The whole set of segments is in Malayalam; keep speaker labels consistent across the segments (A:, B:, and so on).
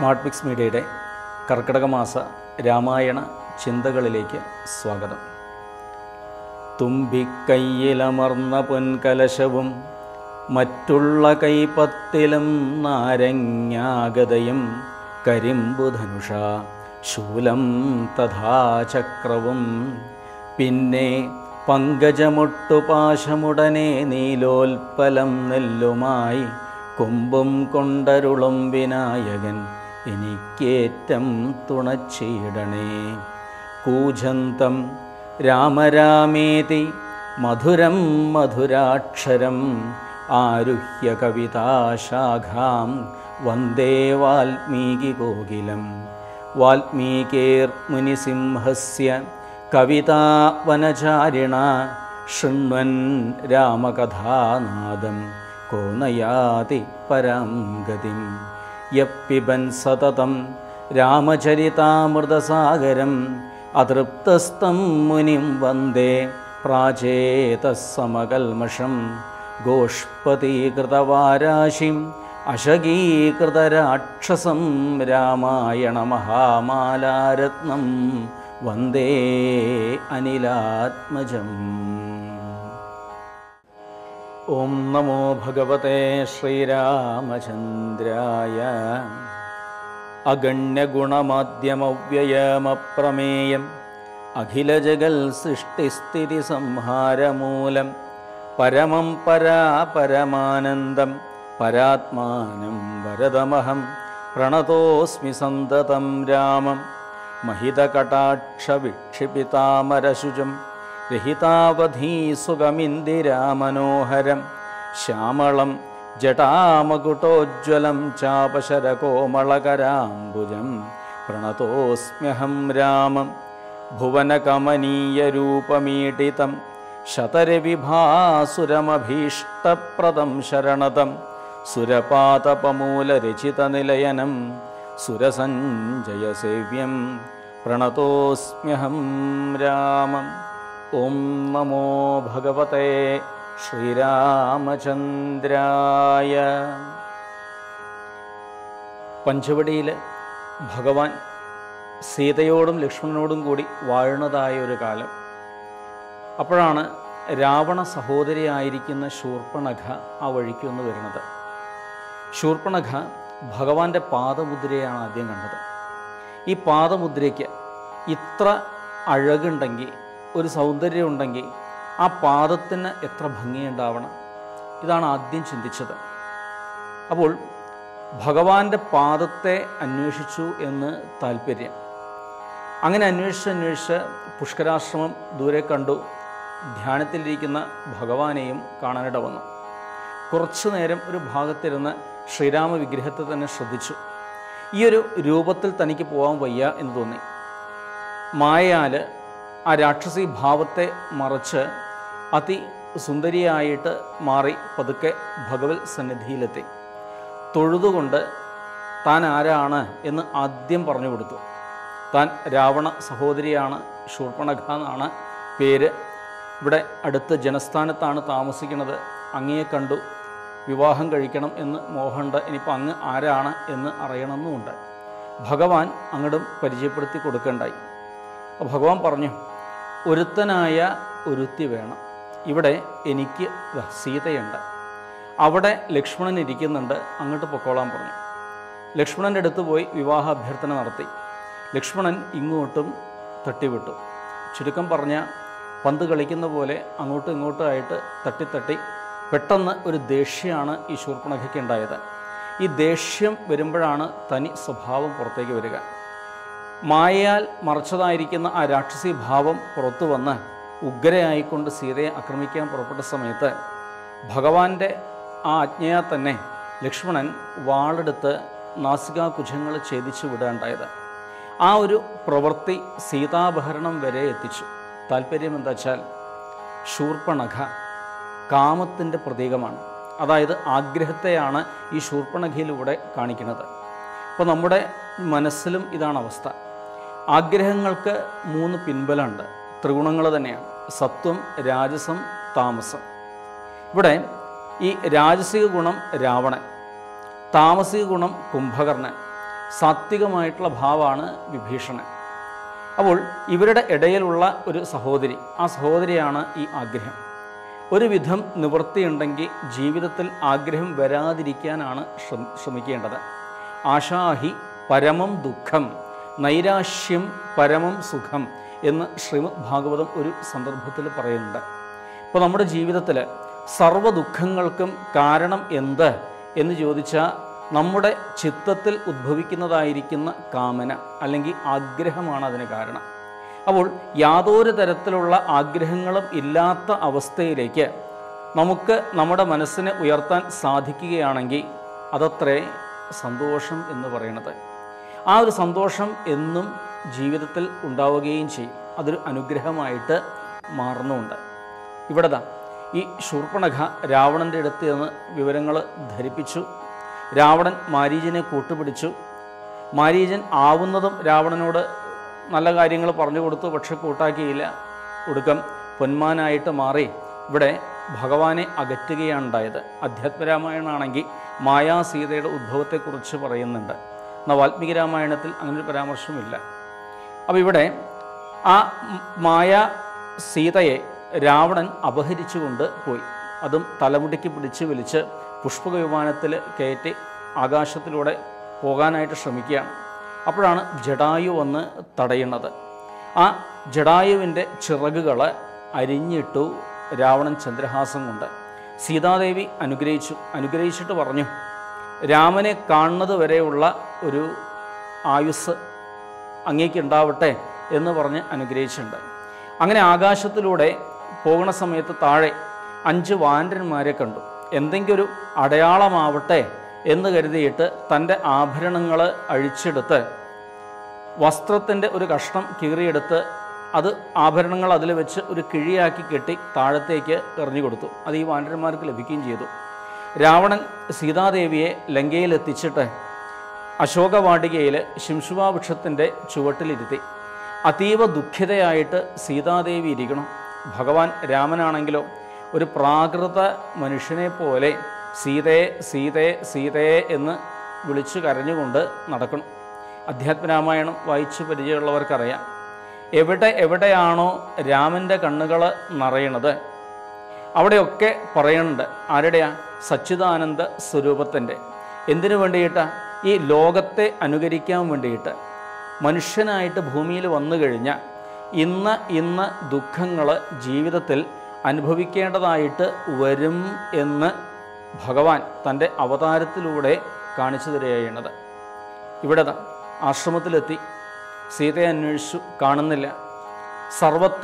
A: സ്മാർട്ട് മിക്സ് മീഡിയയുടെ കർക്കിടക മാസ രാമായണ ചിന്തകളിലേക്ക് സ്വാഗതം തുമ്പിക്കൈയിലമർന്ന പൊൻകലശവും മറ്റുള്ള കൈപ്പത്തിലും നാരങ്ങാഗതയും കരിമ്പുധനുഷ ശൂലം തഥാ ചക്രവും പിന്നെ പങ്കജമൊട്ടുപാശമുടനെ നീലോൽപ്പലം നെല്ലുമായി കൊമ്പും കൊണ്ടരുളും വിനായകൻ എനിക്കേറ്റം തുണച്ചിടണേ കൂജന്തം രാമരാമേതി മധുരം മധുരാക്ഷരം ആരുഹ്യ കവിതാശാഖാം വന്ദേ വാൽമീകികോകിലം വാൽമീകേർമുനിസിംഹസ്യ കവിതാവനചാരിണ ശൃണ്വൻ രാമകഥാനാദം കോ നയാതി പരാം ഗതിം യപ്പിബൻ സതതം രാമചരിതാമൃതസാഗരം അതൃപ്തസ്തം മുനിം വന്ദേ പ്രാചേതസമകൽമഷം ഗോഷ്പതീകൃതവാരാശിം അശകീകൃതരാക്ഷസം രാമായണ മഹാമാലാരത്നം വന്ദേ അനിലാത്മജം ഓം നമോ ഭഗവതേ ശ്രീരാമചന്ദ്രായ അഗണ്യഗുണമാദ്യമവ്യയമപ്രമേയം അഖിലജഗൽ സൃഷ്ടിസ്ഥിതി സംഹാരമൂലം പരമം പരാപരമാനന്ദം പരാത്മാനം വരദമഹം പ്രണതോസ്മി സന്തതം രാമം महितकटाक्षविक्षिपितामरशुजं रहितावधीसुगमिन्दिरामनोहरं श्यामलं जटामकुटोज्ज्वलं चापशरकोमलकराम्बुजं प्रणतोऽस्म्यहं रामं भुवनकमनीयरूपमीटितं शतरविभासुरमभीष्टप्रदं शरणदं सुरपातपमूलरचितनिलयनं സുരസഞ്ജയസേവ്യം പ്രണതോസ്മ്യഹം രാമം ഓം നമോ ഭഗവതേ ശ്രീരാമചന്ദ്രായ പഞ്ചവടിയിൽ ഭഗവാൻ സീതയോടും ലക്ഷ്മണനോടും കൂടി വാഴുന്നതായ ഒരു കാലം അപ്പോഴാണ് രാവണ സഹോദരിയായിരിക്കുന്ന ശൂർപ്പണഖ ആ വഴിക്കൊന്ന് വരുന്നത് ശൂർപ്പണഖ ഭഗവാന്റെ പാദമുദ്രയാണ് ആദ്യം കണ്ടത് ഈ പാദമുദ്രയ്ക്ക് ഇത്ര അഴകുണ്ടെങ്കിൽ ഒരു സൗന്ദര്യം ഉണ്ടെങ്കിൽ ആ പാദത്തിന് എത്ര ഭംഗിയുണ്ടാവണം ഇതാണ് ആദ്യം ചിന്തിച്ചത് അപ്പോൾ ഭഗവാന്റെ പാദത്തെ അന്വേഷിച്ചു എന്ന് താല്പര്യം അങ്ങനെ അന്വേഷിച്ച് അന്വേഷിച്ച് പുഷ്കരാശ്രമം ദൂരെ കണ്ടു ധ്യാനത്തിലിരിക്കുന്ന ഭഗവാനെയും കാണാനിട വന്നു കുറച്ചു നേരം ഒരു ഭാഗത്തിരുന്ന് ശ്രീരാമ വിഗ്രഹത്തെ തന്നെ ശ്രദ്ധിച്ചു ഈ ഒരു രൂപത്തിൽ തനിക്ക് പോകാൻ വയ്യ എന്ന് തോന്നി മായയാൽ ആ രാക്ഷസി ഭാവത്തെ മറച്ച് അതി സുന്ദരിയായിട്ട് മാറി പതുക്കെ ഭഗവത് സന്നിധിയിലെത്തി തൊഴുതുകൊണ്ട് താൻ ആരാണ് എന്ന് ആദ്യം പറഞ്ഞു കൊടുത്തു താൻ രാവണ സഹോദരിയാണ് ശൂർപ്പണഖ എന്നാണ് പേര് ഇവിടെ അടുത്ത ജനസ്ഥാനത്താണ് താമസിക്കുന്നത് അങ്ങയെ കണ്ടു വിവാഹം കഴിക്കണം എന്ന് മോഹമുണ്ട് ഇനിയിപ്പോൾ അങ്ങ് ആരാണ് എന്ന് അറിയണമെന്നുമുണ്ട് ഭഗവാൻ അങ്ങോട്ടും പരിചയപ്പെടുത്തി കൊടുക്കണ്ടായി അപ്പോൾ ഭഗവാൻ പറഞ്ഞു ഒരുത്തനായ ഒരുത്തി വേണം ഇവിടെ എനിക്ക് ദാ സീതയുണ്ട് അവിടെ ലക്ഷ്മണൻ ഇരിക്കുന്നുണ്ട് അങ്ങോട്ട് പൊക്കോളാൻ പറഞ്ഞു ലക്ഷ്മണൻ്റെ അടുത്ത് പോയി വിവാഹ അഭ്യർത്ഥന നടത്തി ലക്ഷ്മണൻ ഇങ്ങോട്ടും തട്ടിവിട്ടു ചുരുക്കം പറഞ്ഞ പന്ത് കളിക്കുന്ന പോലെ അങ്ങോട്ടും ഇങ്ങോട്ടും ആയിട്ട് തട്ടിത്തട്ടി പെട്ടെന്ന് ഒരു ദേഷ്യമാണ് ഈ ശൂർപ്പണഖയ്ക്ക് ഉണ്ടായത് ഈ ദേഷ്യം വരുമ്പോഴാണ് തനി സ്വഭാവം പുറത്തേക്ക് വരിക മായയാൽ മറച്ചതായിരിക്കുന്ന ആ രാക്ഷസി ഭാവം പുറത്തു വന്ന് ഉഗ്രയായിക്കൊണ്ട് സീതയെ ആക്രമിക്കാൻ പുറപ്പെട്ട സമയത്ത് ഭഗവാന്റെ ആ ആജ്ഞയാൽ തന്നെ ലക്ഷ്മണൻ വാളെടുത്ത് നാസികാകുജങ്ങൾ ഛേദിച്ചു വിടാണ്ടായത് ആ ഒരു പ്രവൃത്തി സീതാപഹരണം വരെ എത്തിച്ചു താല്പര്യം എന്താ വെച്ചാൽ ശൂർപ്പണഖ കാമത്തിൻ്റെ പ്രതീകമാണ് അതായത് ആഗ്രഹത്തെയാണ് ഈ ശൂർപ്പണഖയിലൂടെ കാണിക്കുന്നത് അപ്പോൾ നമ്മുടെ മനസ്സിലും ഇതാണ് അവസ്ഥ ആഗ്രഹങ്ങൾക്ക് മൂന്ന് പിൻബലമുണ്ട് ത്രിഗുണങ്ങൾ തന്നെയാണ് സത്വം രാജസം താമസം ഇവിടെ ഈ രാജസിക ഗുണം രാവണൻ താമസിക ഗുണം കുംഭകർണൻ സാത്വികമായിട്ടുള്ള ഭാവമാണ് വിഭീഷണൻ അപ്പോൾ ഇവരുടെ ഇടയിലുള്ള ഒരു സഹോദരി ആ സഹോദരിയാണ് ഈ ആഗ്രഹം ഒരു വിധം നിവൃത്തിയുണ്ടെങ്കിൽ ജീവിതത്തിൽ ആഗ്രഹം വരാതിരിക്കാനാണ് ശ്രമ ശ്രമിക്കേണ്ടത് ആശാഹി പരമം ദുഃഖം നൈരാശ്യം പരമം സുഖം എന്ന് ശ്രീമദ് ഭാഗവതം ഒരു സന്ദർഭത്തിൽ പറയുന്നുണ്ട് ഇപ്പോൾ നമ്മുടെ ജീവിതത്തിൽ സർവ്വ ദുഃഖങ്ങൾക്കും കാരണം എന്ത് എന്ന് ചോദിച്ചാൽ നമ്മുടെ ചിത്തത്തിൽ ഉദ്ഭവിക്കുന്നതായിരിക്കുന്ന കാമന അല്ലെങ്കിൽ ആഗ്രഹമാണ് അതിന് കാരണം അപ്പോൾ യാതൊരു തരത്തിലുള്ള ആഗ്രഹങ്ങളും ഇല്ലാത്ത അവസ്ഥയിലേക്ക് നമുക്ക് നമ്മുടെ മനസ്സിനെ ഉയർത്താൻ സാധിക്കുകയാണെങ്കിൽ അതത്രേ സന്തോഷം എന്ന് പറയുന്നത് ആ ഒരു സന്തോഷം എന്നും ജീവിതത്തിൽ ഉണ്ടാവുകയും ചെയ്യും അതൊരു അനുഗ്രഹമായിട്ട് മാറുന്നുമുണ്ട് ഇവിടെതാ ഈ ശൂർപ്പണഖ രാവണൻ്റെ അടുത്ത് നിന്ന് വിവരങ്ങൾ ധരിപ്പിച്ചു രാവണൻ മാരീചനെ കൂട്ടുപിടിച്ചു മാരീചൻ ആവുന്നതും രാവണനോട് നല്ല കാര്യങ്ങൾ പറഞ്ഞു കൊടുത്തു പക്ഷെ കൂട്ടാക്കിയില്ല ഒടുക്കം പൊന്മാനായിട്ട് മാറി ഇവിടെ ഭഗവാനെ അകറ്റുകയാണ് ഉണ്ടായത് അധ്യാത്മരാമായണമാണെങ്കിൽ മായാ സീതയുടെ ഉദ്ഭവത്തെക്കുറിച്ച് പറയുന്നുണ്ട് എന്നാൽ വാൽമീകി രാമായണത്തിൽ അങ്ങനെ ഒരു പരാമർശമില്ല അപ്പോൾ ഇവിടെ ആ മ- മായ സീതയെ രാവണൻ അപഹരിച്ചുകൊണ്ട് പോയി അതും തലമുടിക്ക് പിടിച്ച് വലിച്ച് പുഷ്പക വിമാനത്തിൽ കയറ്റി ആകാശത്തിലൂടെ പോകാനായിട്ട് ശ്രമിക്കുകയാണ് അപ്പോഴാണ് ജഡായു വന്ന് തടയുന്നത് ആ ജഡായുവിൻ്റെ ചിറകുകൾ അരിഞ്ഞിട്ടു രാവണൻ ചന്ദ്രഹാസം കൊണ്ട് സീതാദേവി അനുഗ്രഹിച്ചു അനുഗ്രഹിച്ചിട്ട് പറഞ്ഞു രാമനെ കാണുന്നത് വരെയുള്ള ഒരു ആയുസ് അങ്ങേക്ക് ഉണ്ടാവട്ടെ എന്ന് പറഞ്ഞ് അനുഗ്രഹിച്ചിട്ടുണ്ട് അങ്ങനെ ആകാശത്തിലൂടെ പോകുന്ന സമയത്ത് താഴെ അഞ്ച് വാനരന്മാരെ കണ്ടു എന്തെങ്കിലും ഒരു അടയാളമാവട്ടെ എന്ന് കരുതിയിട്ട് തൻ്റെ ആഭരണങ്ങൾ അഴിച്ചെടുത്ത് വസ്ത്രത്തിൻ്റെ ഒരു കഷ്ണം കീറിയെടുത്ത് അത് ആഭരണങ്ങൾ അതിൽ വെച്ച് ഒരു കിഴിയാക്കി കെട്ടി താഴത്തേക്ക് എറിഞ്ഞു കൊടുത്തു അത് ഈ വാനരന്മാർക്ക് ലഭിക്കുകയും ചെയ്തു രാവണൻ സീതാദേവിയെ ലങ്കയിലെത്തിച്ചിട്ട് അശോകവാടികയിൽ ശിംശുവാവൃക്ഷത്തിൻ്റെ ചുവട്ടിലിരുത്തി അതീവ ദുഃഖിതയായിട്ട് സീതാദേവി ഇരിക്കണം ഭഗവാൻ രാമനാണെങ്കിലോ ഒരു പ്രാകൃത മനുഷ്യനെ പോലെ സീതയെ സീതയെ സീതയെ എന്ന് വിളിച്ചു കരഞ്ഞുകൊണ്ട് നടക്കണം അധ്യാത്മരാമായണം വായിച്ച് പരിചയമുള്ളവർക്കറിയാം എവിടെ എവിടെയാണോ രാമൻ്റെ കണ്ണുകൾ നിറയണത് അവിടെയൊക്കെ പറയുന്നുണ്ട് ആരുടെയാ സച്ചിദാനന്ദ സ്വരൂപത്തിൻ്റെ എന്തിനു വേണ്ടിയിട്ടാ ഈ ലോകത്തെ അനുകരിക്കാൻ വേണ്ടിയിട്ട് മനുഷ്യനായിട്ട് ഭൂമിയിൽ വന്നു കഴിഞ്ഞാൽ ഇന്ന് ഇന്ന് ദുഃഖങ്ങൾ ജീവിതത്തിൽ അനുഭവിക്കേണ്ടതായിട്ട് വരും എന്ന് ഭഗവാൻ തൻ്റെ അവതാരത്തിലൂടെ കാണിച്ചു തരികയാണ് ഇവിടെ ദാ ആശ്രമത്തിലെത്തി സീതയെ അന്വേഷിച്ചു കാണുന്നില്ല സർവത്ര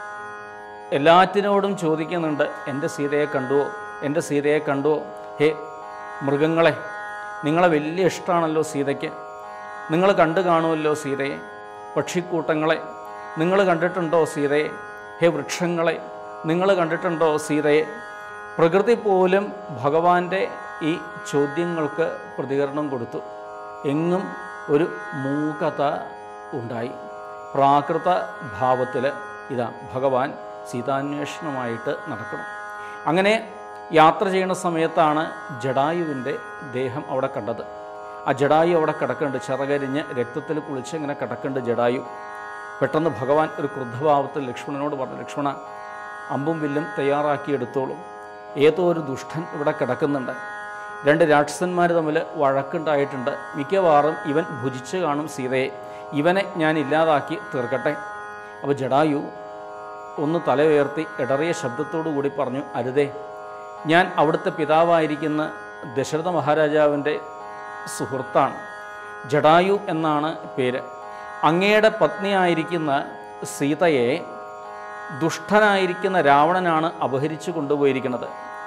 A: എല്ലാറ്റിനോടും ചോദിക്കുന്നുണ്ട് എൻ്റെ സീതയെ കണ്ടുവോ എൻ്റെ സീതയെ കണ്ടുവോ ഹേ മൃഗങ്ങളെ നിങ്ങളെ വലിയ ഇഷ്ടമാണല്ലോ സീതയ്ക്ക് നിങ്ങൾ കണ്ടു കാണുമല്ലോ സീതയെ പക്ഷിക്കൂട്ടങ്ങളെ നിങ്ങൾ കണ്ടിട്ടുണ്ടോ സീതയെ ഹേ വൃക്ഷങ്ങളെ നിങ്ങൾ കണ്ടിട്ടുണ്ടോ സീതയെ പ്രകൃതി പോലും ഭഗവാന്റെ ഈ ചോദ്യങ്ങൾക്ക് പ്രതികരണം കൊടുത്തു എങ്ങും ഒരു മൂകത ഉണ്ടായി പ്രാകൃത ഭാവത്തിൽ ഇതാ ഭഗവാൻ സീതാന്വേഷണമായിട്ട് നടക്കണം അങ്ങനെ യാത്ര ചെയ്യുന്ന സമയത്താണ് ജഡായുവിൻ്റെ ദേഹം അവിടെ കണ്ടത് ആ ജഡായു അവിടെ കിടക്കുന്നുണ്ട് ചിറകരിഞ്ഞ് രക്തത്തിൽ കുളിച്ച് ഇങ്ങനെ കിടക്കുന്നുണ്ട് ജഡായു പെട്ടെന്ന് ഭഗവാൻ ഒരു ക്രുദ്ധഭാവത്തിൽ ലക്ഷ്മണനോട് പറഞ്ഞു ലക്ഷ്മണ അമ്പും വില്ലും തയ്യാറാക്കിയെടുത്തോളും ഏതോ ഒരു ദുഷ്ടൻ ഇവിടെ കിടക്കുന്നുണ്ട് രണ്ട് രാക്ഷസന്മാർ തമ്മിൽ വഴക്കുണ്ടായിട്ടുണ്ട് മിക്കവാറും ഇവൻ ഭുജിച്ച് കാണും സീതയെ ഇവനെ ഞാൻ ഇല്ലാതാക്കി തീർക്കട്ടെ അപ്പോൾ ജഡായു ഒന്ന് തല ഉയർത്തി ഇടറിയ ശബ്ദത്തോടു കൂടി പറഞ്ഞു അരുതേ ഞാൻ അവിടുത്തെ പിതാവായിരിക്കുന്ന ദശരഥ മഹാരാജാവിൻ്റെ സുഹൃത്താണ് ജഡായു എന്നാണ് പേര് അങ്ങയുടെ പത്നിയായിരിക്കുന്ന സീതയെ ദുഷ്ടനായിരിക്കുന്ന രാവണനാണ് അപഹരിച്ചു കൊണ്ടുപോയിരിക്കുന്നത്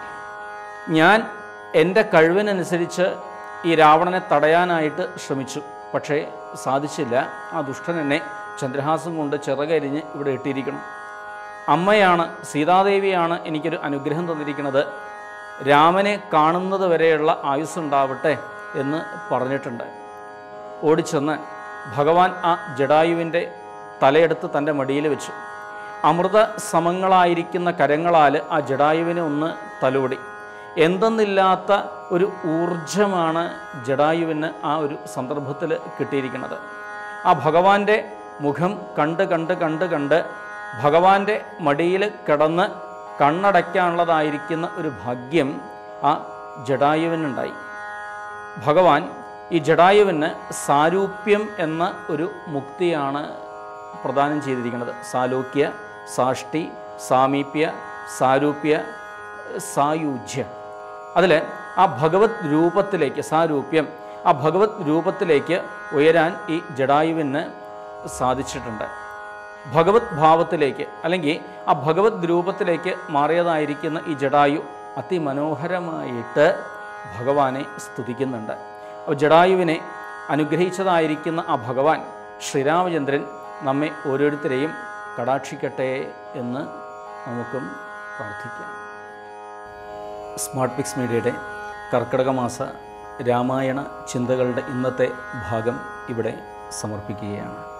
A: ഞാൻ എൻ്റെ കഴിവിനനുസരിച്ച് ഈ രാവണനെ തടയാനായിട്ട് ശ്രമിച്ചു പക്ഷേ സാധിച്ചില്ല ആ ദുഷ്ടൻ എന്നെ ചന്ദ്രഹാസം കൊണ്ട് ചിറകരിഞ്ഞ് ഇവിടെ ഇട്ടിരിക്കണം അമ്മയാണ് സീതാദേവിയാണ് എനിക്കൊരു അനുഗ്രഹം തന്നിരിക്കുന്നത് രാമനെ കാണുന്നത് വരെയുള്ള ആയുസ്സുണ്ടാവട്ടെ എന്ന് പറഞ്ഞിട്ടുണ്ട് ഓടിച്ചെന്ന് ഭഗവാൻ ആ ജഡായുവിൻ്റെ തലയെടുത്ത് തൻ്റെ മടിയിൽ വെച്ചു അമൃത സമങ്ങളായിരിക്കുന്ന കരങ്ങളാൽ ആ ജഡായുവിനെ ഒന്ന് തലോടി എന്തെന്നില്ലാത്ത ഒരു ഊർജമാണ് ജഡായുവിന് ആ ഒരു സന്ദർഭത്തിൽ കിട്ടിയിരിക്കുന്നത് ആ ഭഗവാന്റെ മുഖം കണ്ട് കണ്ട് കണ്ട് കണ്ട് ഭഗവാന്റെ മടിയിൽ കിടന്ന് കണ്ണടയ്ക്കാനുള്ളതായിരിക്കുന്ന ഒരു ഭാഗ്യം ആ ജഡായുവിനുണ്ടായി ഭഗവാൻ ഈ ജഡായുവിന് സാരൂപ്യം എന്ന ഒരു മുക്തിയാണ് പ്രദാനം ചെയ്തിരിക്കുന്നത് സാലോക്യ സാഷ്ടി സാമീപ്യ സാരൂപ്യ സായുജ്യ അതിൽ ആ ഭഗവത് രൂപത്തിലേക്ക് സാരൂപ്യം ആ ഭഗവത് രൂപത്തിലേക്ക് ഉയരാൻ ഈ ജഡായുവിന് സാധിച്ചിട്ടുണ്ട് ഭഗവത് ഭാവത്തിലേക്ക് അല്ലെങ്കിൽ ആ ഭഗവത് രൂപത്തിലേക്ക് മാറിയതായിരിക്കുന്ന ഈ ജഡായു അതിമനോഹരമായിട്ട് ഭഗവാനെ സ്തുതിക്കുന്നുണ്ട് അപ്പോൾ ജഡായുവിനെ അനുഗ്രഹിച്ചതായിരിക്കുന്ന ആ ഭഗവാൻ ശ്രീരാമചന്ദ്രൻ നമ്മെ ഓരോരുത്തരെയും കടാക്ഷിക്കട്ടെ എന്ന് നമുക്കും പ്രാർത്ഥിക്കാം സ്മാർട്ട് പിക്സ് മീഡിയയുടെ കർക്കിടക മാസ രാമായണ ചിന്തകളുടെ ഇന്നത്തെ ഭാഗം ഇവിടെ സമർപ്പിക്കുകയാണ്